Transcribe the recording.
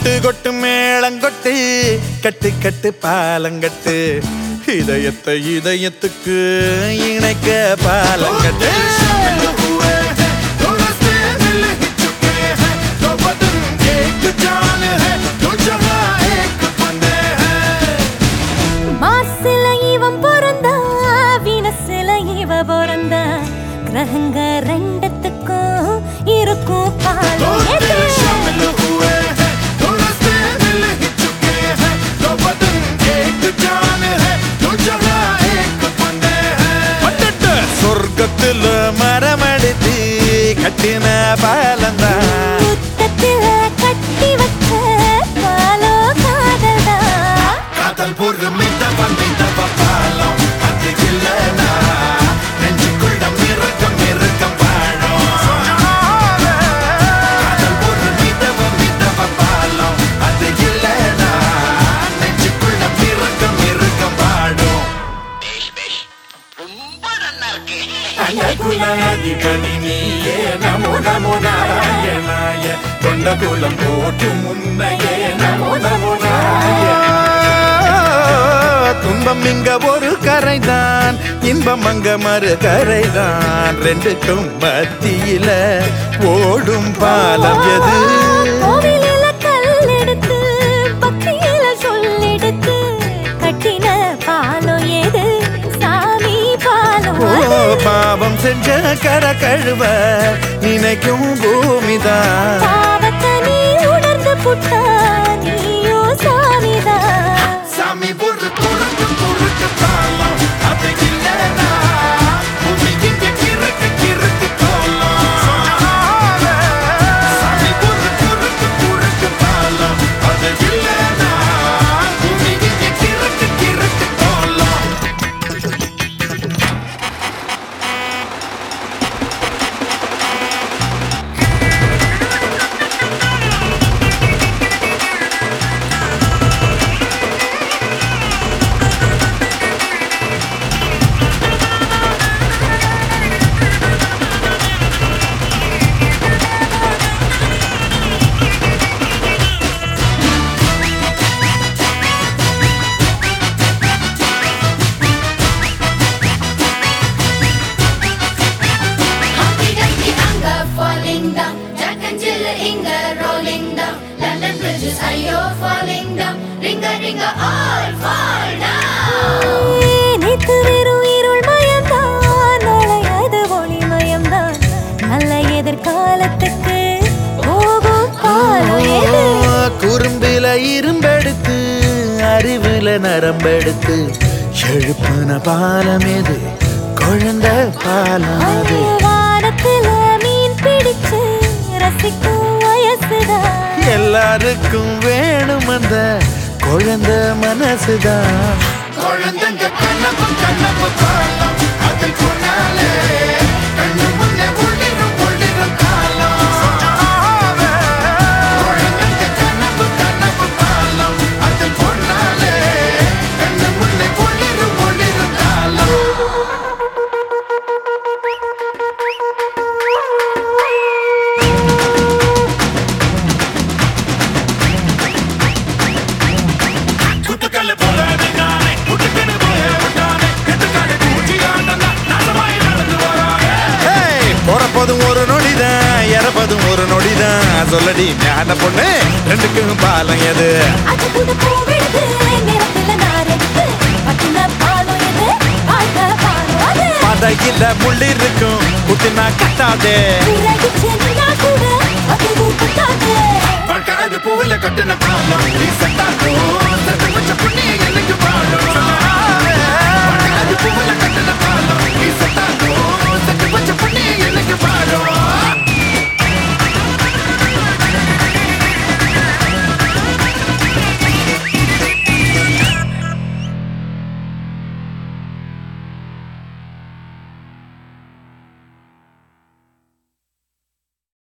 கொட்டு கொட்டு மேளங்கொட்டு கட்டு கட்டு பாலங்கட்டு இதயத்தை இதயத்துக்கு இணைக்க பாலங்கட்டு மாசில இவன் பிறந்தா வீனசில இவ பிறந்தா கிரகங்க ரெண்டத்துக்கும் இருக்கும் காலம் எது? பட்டட்டு சொர்க்கத்துல மரமடித்து கட்டின பாலந்தான் முத்தத்தில கட்டி வச்ச காலோ காதல்தா காதல் பொறுமை தவம் தவ பாலம் அது இல்லனா நெஞ்சுக்குள்ள மிருகம் மிருகம் வாழும் காதல் பொறுமை தவம் தவ பாலம் அது இல்லனா நெஞ்சுக்குள்ள மிருகம் மிருகம் வாழும் அழகுலாதிபதி நீயே நமோ நமோ நாராயணாய கொண்ட குலம் போற்றும் முன்னையே நமோ நமோ துன்பம் இங்க ஒரு கரைதான் இன்பம் அங்க மறு கரைதான் ரெண்டுக்கும் மத்தியில ஓடும் பாலம் எது கோவிலில கல்லெடுத்து பக்தியில சொல்லெடுத்து கட்டின பாலம் எது சாமி பாலம் ஓ அது. பாவம் செஞ்ச கர கழுவ நினைக்கும் பூமிதான் பாவத்தை நீ உணர்ந்து புட்டா நீயோ சாமிதான் சாமி ஒரு குறுக்கு குறுக்கு காலம் அது இல்லனா பூமி இங்க கிறுக்கு கிறுக்கு காலம் சாமி ஒரு குறுக்கு குறுக்கு காலம் அது இல்லனா பூமி இங்க கிறுக்கு கிறுக்கு காலம் Humpty Dumpty anger falling down. Jack and Jill Inga rolling down. London bridges are you falling down. Ringa ringa all fall down. நேத்து வெறும் இருள் மயம்தான் நாளை அது ஒளி மயம்தான் நல்ல எதிர்காலத்துக்கு போகும் காலம் எது குறும்பில இரும்பெடுத்து அறிவுல நரம்பெடுத்து எழுப்புன பாலம் எது குழந்தை பாலம் அது வானத்துல மீன் பிடிச்சு ரசிக்கும் வயசுதான் எல்லாருக்கும் வேணும் அந்த குழந்தை மனசுதான் குழந்தைங்க கனவு கனவு காலம் அதில் கொண்டாலே கண்ணு முன்னே ஒளிரும் ஒளிரும் காலம் குழந்தைங்க கனவு கனவு காலம் அதில் கொண்டாலே கண்ணு முன்னே ஒளிரும் ஒளிரும் காலம் குட்டுக்கல்ல போகாதே நானே குட்டுக்கன்னு போய விட்டானே எட்டுக்காடு பூச்சி ஆண்டா நாசமாய் நடந்து வராங்க ஹேய், பிறப்பதும் ஒரு நொடிதான் இறப்பதும் ஒரு நொடிதான் சொல்லடி ஞான பொண்ணு ரெண்டுக்கும் பாலம் எது அது கூட போவிடுது நிறத்துல நாரெடுத்து பட்டின பாலம் எது வாழ்க்கை பாலம் அது பதையில முள்ளி இருக்கும் குத்தினா கட்டாதே விலகி சென்னா கூட அதுவும் பத்தாது வாழ்க்கை அது பூவில கட்டின காலம் நீ செத்தாக்கும்